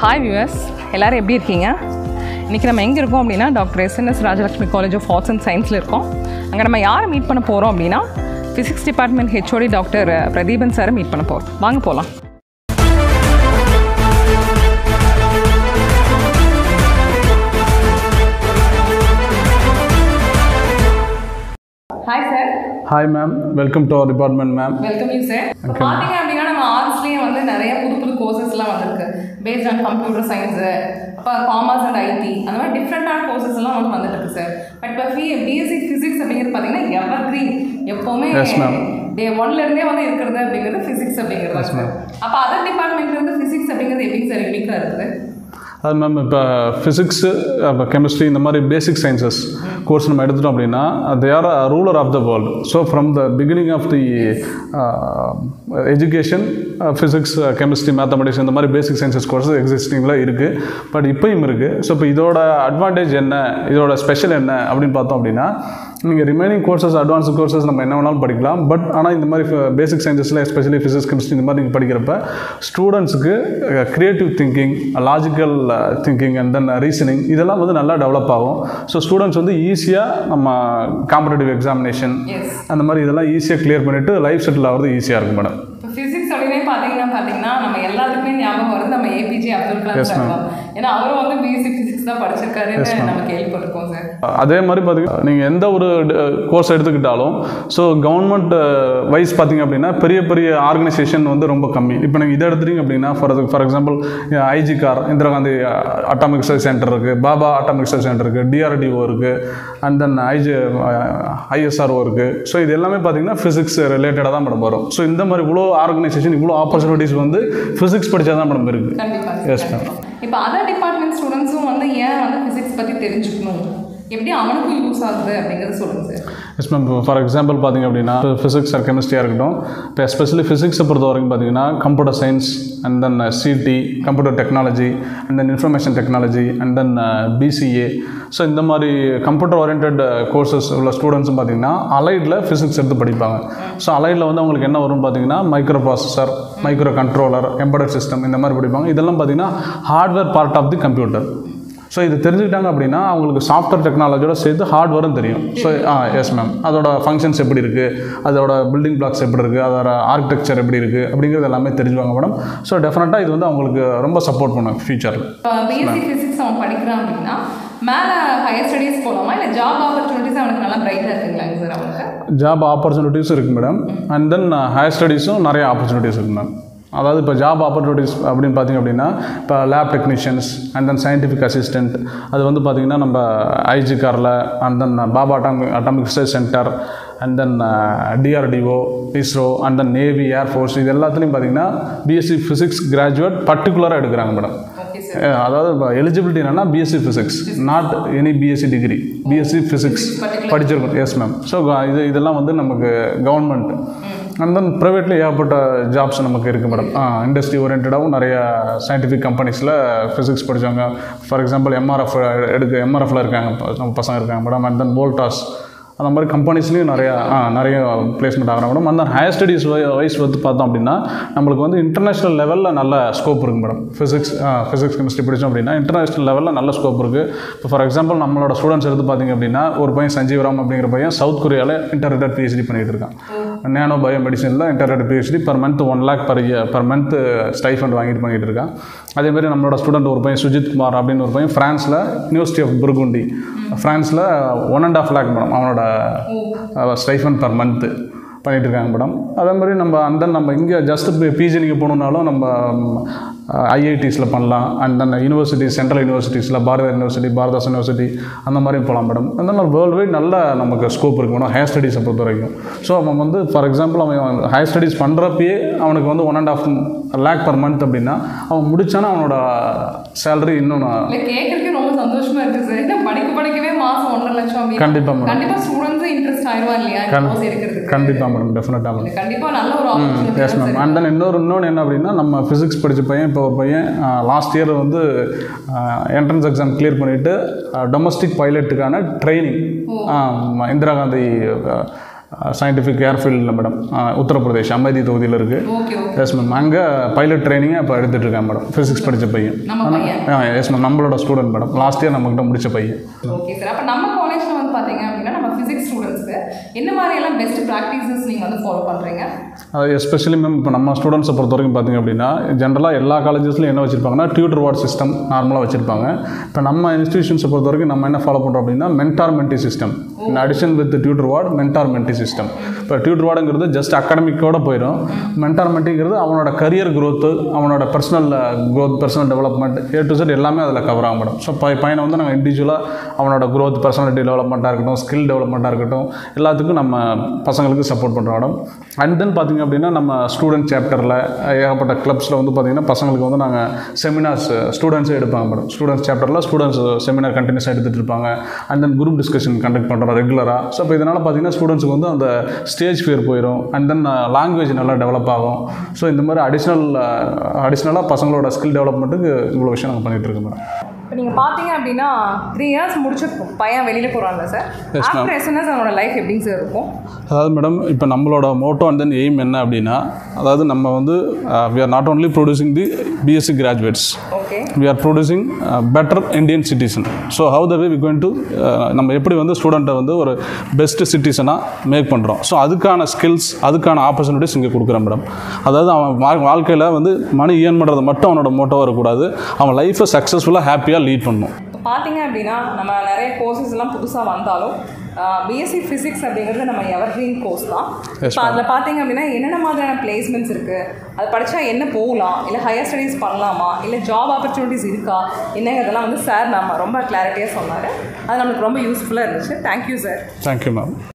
Hi viewers எல்லாரும் எப்படி இருக்கீங்க இன்றைக்கி நம்ம எங்கே இருக்கோம் அப்படின்னா doctor SNS Rajalakshmi college of arts and சயின்ஸில் இருக்கோம் அங்கே நம்ம யாரை மீட் பண்ண போகிறோம் அப்படின்னா physics department HOD doctor Pradeepan சாரை மீட் பண்ண போகிறோம் வாங்க போகலாம் hi sir hi ma'am welcome to our department ma'am welcome you sir இப்போ பார்த்தீங்க அப்படின்னா நம்ம ஆர்ட்ஸ்லேயே வந்து நிறைய புது புது கோர்சஸ்லாம் வந்திருக்கு பேஸ்ட் ஆன் கம்ப்யூட்டர் சயின்ஸு இப்போ காமர்ஸ் அண்ட் ஐடி அந்த மாதிரி டிஃப்ரெண்ட்டான கோர்சஸ் எல்லாம் வந்து வந்துட்டு இருக்கு சார் பட் இப்போ ஃபி பிஎஸ்சி ஃபிசிக்ஸ் அப்படிங்கிறது பார்த்தீங்கன்னா எவர் கிரீன் எப்போவுமே Yes, ma'am. டே ஒன்லேருந்தே வந்து இருக்கிறது அப்படிங்கிறது ஃபிசிக்ஸ் அப்படிங்கிறது சார் அப்போ அதர் டிபார்ட்மெண்ட்லேருந்து ஃபிசிக்ஸ் அப்படிங்கிறது எப்படி சார் யூனிக்காக இருக்குது அது மேம் இப்போ ஃபிசிக்ஸு இப்போ கெமிஸ்ட்ரி இந்த மாதிரி பேசிக் சயின்சஸ் கோர்ஸ் நம்ம எடுத்துட்டோம் அப்படின்னா they are ruler of the world so from the beginning of the education physics chemistry mathematics இந்த மாதிரி பேசிக் சயின்சஸ் கோர்ஸஸ் எக்ஸிஸ்டிங்கில் இருக்குது பட் இப்போயும் இருக்குது ஸோ இப்போ இதோட அட்வான்டேஜ் என்ன இதோட ஸ்பெஷல் என்ன அப்படின்னு பார்த்தோம் அப்படின்னா நீங்கள் ரிமைனிங் கோர்சஸ் அட்வான்ஸ் கோர்சஸ் நம்ம என்ன வேணாலும் படிக்கலாம் பட் ஆனால் இந்த மாதிரி பேசிக் சயின்சஸில் எஸ்பெஷலி ஃபிசிக்ஸ் கெமிஸ்ட்ரி இந்த மாதிரி நீங்கள் படிக்கிறப்ப ஸ்டூடெண்ட்ஸுக்கு creative thinking logical thinking and then reasoning இதெல்லாம் வந்து நல்லா டெவலப் ஆகும் ஸோ ஸ்டூடெண்ட்ஸ் வந்து ஈஸியாக நம்ம காம்படேட்டிவ் எக்ஸாமினேஷன் எஸ் அந்த மாதிரி இதெல்லாம் ஈஸியாக கிளியர் பண்ணிவிட்டு லைஃப் செட்டில் ஆகிறது ஈஸியாக இருக்கும் மேடம் இப்போ ஃபிசிக்ஸ் அப்படின்னே பார்த்தீங்கன்னா பார்த்தீங்கன்னா நம்ம எல்லாத்துக்குமே ஞாபகம் வருது நம்ம APJ Abdul Kalam Yes, sir ma'am. தான் ஏன்னா அவரும் வந்து பிஎஸ்சி ஃபிசிக்ஸ் தான் படிச்சிருக்காருன்னு நம்ம கேள்விப்பட்டிருக்கோம் சார் அதே மாதிரி பார்த்தீங்கன்னா நீங்கள் எந்த ஒரு கோர்ஸ் எடுத்துக்கிட்டாலும் ஸோ கவர்மெண்ட் வைஸ் பார்த்தீங்க அப்படின்னா பெரிய பெரிய ஆர்கனைசேஷன் வந்து ரொம்ப கம்மி இப்போ நீங்கள் இதை எடுத்துட்டீங்க அப்படின்னா for for example IGCAR Indira Gandhi atomic research centre இருக்குது பாபா அட்டாமிக் ரிசர்ச் சென்டர் இருக்குது டிஆர்டிஓ இருக்குது அண்ட் தென் ஐஜி ஐஎஸ்ஆர்ஓ இருக்குது ஸோ இது எல்லாமே பார்த்தீங்கன்னா ஃபிசிக்ஸ் ரிலேட்டடாக தான் மேடம் வரும் ஸோ இந்த மாதிரி இவ்வளோ ஆர்கனைசேஷன் இவ்வளோ ஆப்பர்ச்சுனிட்டிஸ் வந்து ஃபிசிக்ஸ் படித்தா தான் மேடம் இருக்குது கண்டிப்பா Yes, ma'am. இப்போ அதர் டிபார்ட்மெண்ட் ஸ்டூடெண்ட்ஸும் வந்து ஏன் வந்து ஃபிசிக்ஸ் பற்றி தெரிஞ்சுக்கணும் எப்படி அவனுக்கும் யூஸ் ஆகுது அப்படிங்கிறத சொல்லுங்க sir yes ma'am for example பார்த்தீங்க அப்படின்னா ஃபிசிக்ஸ் ஆர் கெமிஸ்ட்ரியாக இருக்கட்டும் இப்போ எஸ்பெஷலி ஃபிசிக்ஸை பொறுத்த வரைக்கும் பார்த்தீங்கன்னா computer science and then CT computer technology and then information technology and then BCA so இந்த மாதிரி கம்ப்யூட்டர் ஓரியன்ட் கோர்சஸ் உள்ள ஸ்டூடெண்ட்ஸும் பார்த்தீங்கன்னா அலைடில் ஃபிசிக்ஸ் எடுத்து படிப்பாங்க ஸோ அலைடில் வந்து அவங்களுக்கு என்ன வரும்னு பார்த்தீங்கன்னா micro processor micro controller embedded system இந்த மாதிரி படிப்பாங்க இதெல்லாம் பார்த்தீங்கன்னா hardware part of the computer so இது தெரிஞ்சுக்கிட்டாங்க அப்படின்னா அவங்களுக்கு சாஃப்ட்வேர் டெக்னாலஜியோட சேர்த்து ஹார்ட்வேரும் தெரியும் ஸோ ஆ எஸ் மேம் அதோட ஃபங்க்ஷன்ஸ் எப்படி இருக்குது அதோட பில்டிங் பிளாக்ஸ் எப்படி இருக்குது அதோட ஆர்கிடெக்சர் எப்படி இருக்குது அப்படிங்கிறது எல்லாமே தெரிஞ்சுவாங்க மேடம் ஸோ டெஃபினட்டாக இது வந்து அவங்களுக்கு ரொம்ப சப்போர்ட் பண்ணும் ஃபியூச்சரில் இப்போ பிஎஸ்சி ஃபிசிக்ஸ் அவன் படிக்கிறான் அப்படின்னா மேலே ஹையர் ஸ்டடீஸ் போகலாமா இல்லை ஜாப் ஆப்பர்ச்சுனிட்டிஸ் அவனுக்கு நல்லா பிரைட்டாக இருக்குங்களாங்க சார் அவனுக்கு ஜாப் ஆப்பர்ச்சுனிட்டிஸும் இருக்குது மேடம் அண்ட் தென் ஹையர் ஸ்டடீஸும் நிறைய ஆப்பர்ச்சுனிட்டிஸ் இருக்குது மேம் அதாவது இப்போ ஜாப் ஆப்பர்ச்சுனிட்டிஸ் அப்படின்னு பார்த்தீங்க அப்படின்னா இப்போ lab technicians and then scientific assistant அது வந்து பார்த்திங்கன்னா நம்ம ஐஜி காரில் and then Bhabha atomic atomic research centre and then DRDO ISRO and then navy air force இது எல்லாத்துலேயும் பார்த்தீங்கன்னா பிஎஸ்சி ஃபிசிக்ஸ் கிராஜுவேட் பர்டிகுலராக எடுக்கிறாங்க மேடம் ஓகே சார் அஹ் அதாவது எலிஜிபிலிட்டி என்னன்னா BSc physics not any BSc degree BSc physics படிச்சிருக்கோம் எஸ் மேம் ஸோ இது இதெல்லாம் வந்து நமக்கு கவர்மெண்ட் அண்ட் தென் ப்ரைவேட்ல ஏகப்பட்ட ஜாப்ஸ் நமக்கு இருக்குது மேடம் இண்டஸ்ட்ரி ஓரியன்டாகவும் நிறைய சயின்டிஃபிக் கம்பெனிஸில் ஃபிசிக்ஸ் படித்தவங்க ஃபார் எக்ஸாம்பிள் எம்ஆர்எஃப் எடுக்க எம்ஆர்எஃப்ல இருக்காங்க ப- நம்ம பசங்க இருக்காங்க மேடம் அண்ட் தென் வோல்டாஸ் அந்த மாதிரி கம்பெனிஸ்லேயும் நிறைய ஆ, நிறைய பிளேஸ்மெண்ட் ஆகிறாங்க மேடம் அந்த ஹையர் ஸ்டடீஸ் வைஸ் வந்து பார்த்தோம் அப்படின்னா நம்மளுக்கு வந்து இன்டர்நேஷ்னல் லெவலில் நல்ல ஸ்கோப் இருக்குது மேடம் ஃபிசிக்ஸ் ஃபிசிக்ஸ் கெமிஸ்ட்ரி படித்தோம் அப்படின்னா இன்டர்நேஷ்னல் லெவலில் நல்ல ஸ்கோப் இருக்குது இப்போ ஃபார் எக்ஸாம்பிள் நம்மளோட ஸ்டூடெண்ட்ஸ் எடுத்து பார்த்தீங்க அப்படின்னா ஒரு பையன் சஞ்சீவ் ராம் அப்படிங்கிற பையன் சவுத் கொரியாவில் இன்டர்நெட் பிஹெச்டி பண்ணிட்டு இருக்கான் நேனோ பயோ மெடிசனில் internet PhD per month one lakh per per month stipend வாங்கிட்டு பண்ணிட்டு இருக்கான் அதே மாதிரி நம்மளோட ஸ்டூடெண்ட் ஒரு பையன் சுஜித் குமார் அப்படின்னு ஒரு பையன் ஃப்ரான்ஸில் யூனிவர்சிட்டி ஆஃப் புர்குண்டி ஃப்ரான்ஸில் one and half lakh madam அவனோட ஸ்டைஃபன் பர் மந்த்து பண்ணிட்டு இருக்காங்க மேடம் அதே மாதிரி நம்ம அந்த நம்ம இங்கே ஜஸ்ட் பிஜி நீங்கள் போகணுன்னாலும் நம்ம ஐஐடிஸில் பண்ணலாம் அண்ட் தென் யூனிவர்சிட்டி சென்ட்ரல் யூனிவர்சிட்டிஸில் பாரத யூனிவர்சிட்டி பாரதாஸ் யூனிவர்சிட்டி அந்த மாதிரி போகலாம் மேடம் அந்த மாதிரி வேர்ல்டு வைட் நல்ல நமக்கு ஸ்கோப் இருக்குது மேடம் ஹையர் ஸ்டடீஸை பொறுத்த வரைக்கும் ஸோ அவன் வந்து ஃபார் எக்ஸாம்பிள் அவன் ஹையர் ஸ்டடீஸ் பண்ணுறப்பயே அவனுக்கு வந்து one and half lakh per month அப்படின்னா அவன் முடிச்சானா அவனோட சேலரி இன்னும் நான் இல்லை கேட்குறதுக்கு ரொம்ப சந்தோஷமா இருக்கு சார் ஏன்னா படிக்க படிக்கவே மாதம் ஒன்றரை லட்சம் அப்படின்னா கண்டிப்பாக மேடம் கண்டிப்பாக ஸ்டூடெண்ட்ஸும் இன்ட்ரெஸ்ட் ஆயிடுவா இல்லையா கண்- கோர்ஸ் எடுக்கிறதுக்கு கண்டிப்பாக மேடம் டெஃபினட்டாக மேடம் கண்டிப்பாக நல்ல ஒரு yes ma'am opportunity and then இன்னொரு இன்னொன்று என்ன அப்படின்னா நம்ம ஃபிசிக்ஸ் படித்த பையன் இப்போ ஒரு பையன் லாஸ்ட் இயர் வந்து என்ட்ரன்ஸ் எக்ஸாம் கிளியர் பண்ணிவிட்டு டொமஸ்டிக் பைலட்டுக்கான ட்ரைனிங் இந்திரா காந்தி சயின்டிஃபிக் ஏர்ஃபீல்டில் மேடம் உத்தரப்பிரதேஷ் அமேதி தொகுதியில் இருக்குது ஓகே ஓகே எஸ் மேம் அங்கே பைலட் ட்ரைனிங்கை இப்போ எடுத்துகிட்டு இருக்கேன் மேடம் ஃபிசிக்ஸ் படித்த பையன் நம்ம பையன் எஸ் மேம் நம்மளோட ஸ்டூடெண்ட் மேடம் லாஸ்ட் இயர் நம்மகிட்ட முடித்த பையன் ஓகே சார் அப்போ நம்ம காலேஜில் வந்து பார்த்தீங்க அப்படின்னா நம்ம ஃபிசிக்ஸ் ஸ்டூடெண்ட்ஸ்க்கு என்ன மாதிரியெல்லாம் பெஸ்ட் ப்ராக்டிசஸ் நீங்கள் வந்து ஃபாலோ பண்ணுறீங்க அது எஸ்பெஷலி மேம் இப்போ நம்ம ஸ்டூடெண்ட்ஸை பொறுத்த வரைக்கும் பார்த்தீங்க அப்படின்னா ஜென்ரலாக எல்லா காலேஜஸ்லையும் என்ன வச்சிருப்பாங்கன்னா டியூட்டர் வார்ட் சிஸ்டம் நார்மலாக வச்சிருப்பாங்க இப்போ நம்ம இன்ஸ்டியூஷன்ஸை பொறுத்த வரைக்கும் நம்ம என்ன ஃபாலோ பண்ணுறோம் அப்படின்னா mentor mentee system in addition with tutor ward mentor mentee system இப்போ டியூட்டர் வார்டுங்கிறது ஜஸ்ட் அகாடமிக்கோட போயிடும் மென்டார் மென்டிங்கிறது அவனோட கரியர் growth அவனோட personal growth personal development A to Z எல்லாமே அதில் கவர் ஆகும் மேடம் ஸோ பையனை வந்து நாங்கள் இண்டிவிஜுவலாக அவனோட growth பர்சனாலிட்டி டெவலப்மெண்ட்டாக இருக்கட்டும் ஸ்கில் டெவலப்மெண்ட்டாக இருக்கட்டும் எல்லாத்துக்கும் நம்ம பசங்களுக்கு சப்போர்ட் பண்ணுறோம் மேடம் அண்ட் தென் பார்த்தீங்க அப்படின்னா நம்ம ஸ்டூடெண்ட் சாப்டரில் ஏகப்பட்ட கிளப்ஸில் வந்து பார்த்திங்கன்னா பசங்களுக்கு வந்து நாங்கள் செமினார்ஸ் ஸ்டூடெண்ட்ஸே எடுப்பாங்க மேடம் ஸ்டூடெண்ட்ஸ் சாப்டரில் ஸ்டூடெண்ட்ஸ் செமினார் கண்டினியூஸாக எடுத்துகிட்டு இருப்பாங்க and then group discussion conduct பண்ணுறோம் ரெகுலராக ஸோ இப்போ இதனால் பார்த்தீங்கன்னா ஸ்டூடெண்ட்ஸுக்கு வந்து அந்த ஸ்டேஜ் ஃபியர் போயிடும் அண்ட் தென் லாங்குவேஜ் நல்லா டெவலப் ஆகும் ஸோ இந்த மாதிரி அடிஷ்னல் அடிஷ்னலாக பசங்களோட ஸ்கில் டெவலப்மெண்ட்டுக்கு இவ்வளோ விஷயம் நாங்கள் பண்ணிகிட்டு இருக்கோம் மேடம் இப்போ நீங்கள் பார்த்தீங்க அப்படின்னா த்ரீ இயர்ஸ் முடிச்சு பையன் வெளியில் போகிறாங்க sir Yes, ma'am. After SNS அவனோட லைஃப் எப்படிங்க சார் இருக்கும் அதாவது மேடம் இப்போ நம்மளோட மோட்டோ அண்ட் தென் எய்ம் என்ன அப்படின்னா அதாவது நம்ம வந்து we are not only producing the BSc graduates okay we are producing uh, better Indian citizen so how the way we going to uh, நம்ம எப்படி வந்து ஸ்டூடெண்ட்டை வந்து ஒரு பெஸ்ட் சிட்டிசனாக மேக் பண்ணுறோம் ஸோ அதுக்கான ஸ்கில்ஸ் அதுக்கான ஆப்பர்ச்சுனிட்டிஸ் இங்கே கொடுக்குறேன் மேடம் அதாவது அவன் வா- வாழ்க்கையில் வந்து மணி ஏர்ன் பண்ணுறது மட்டும் அவனோட மோட்டோவாக இருக்கக்கூடாது அவன் லைஃப்பை சக்ஸஸ்ஃபுல்லாக ஹாப்பியாக லீட் பண்ணணும் இப்போ பார்த்தீங்க அப்படின்னா நம்ம நிறைய கோர்சஸ் எல்லாம் புதுசாக வந்தாலும் பிஎஸ்சி ஃபிசிக்ஸ் அப்படிங்கிறது நம்ம எவர்கிரீன் கோர்ஸ் தான் இப்போ அதில் பார்த்தீங்க அப்படின்னா என்னென்ன மாதிரியான பிளேஸ்மெண்ட்ஸ் இருக்குது அது படித்தா என்ன போகலாம் இல்லை ஹையர் ஸ்டடீஸ் பண்ணலாமா இல்லை ஜாப் ஆப்பர்ச்சுனிட்டிஸ் இருக்கா என்னங்கிறதெல்லாம் வந்து சார் நம்ம ரொம்ப கிளாரிட்டியாக சொன்னார் அது நம்மளுக்கு ரொம்ப யூஸ்ஃபுல்லாக இருந்துச்சு தேங்க்யூ சார் தேங்க்யூ மேம்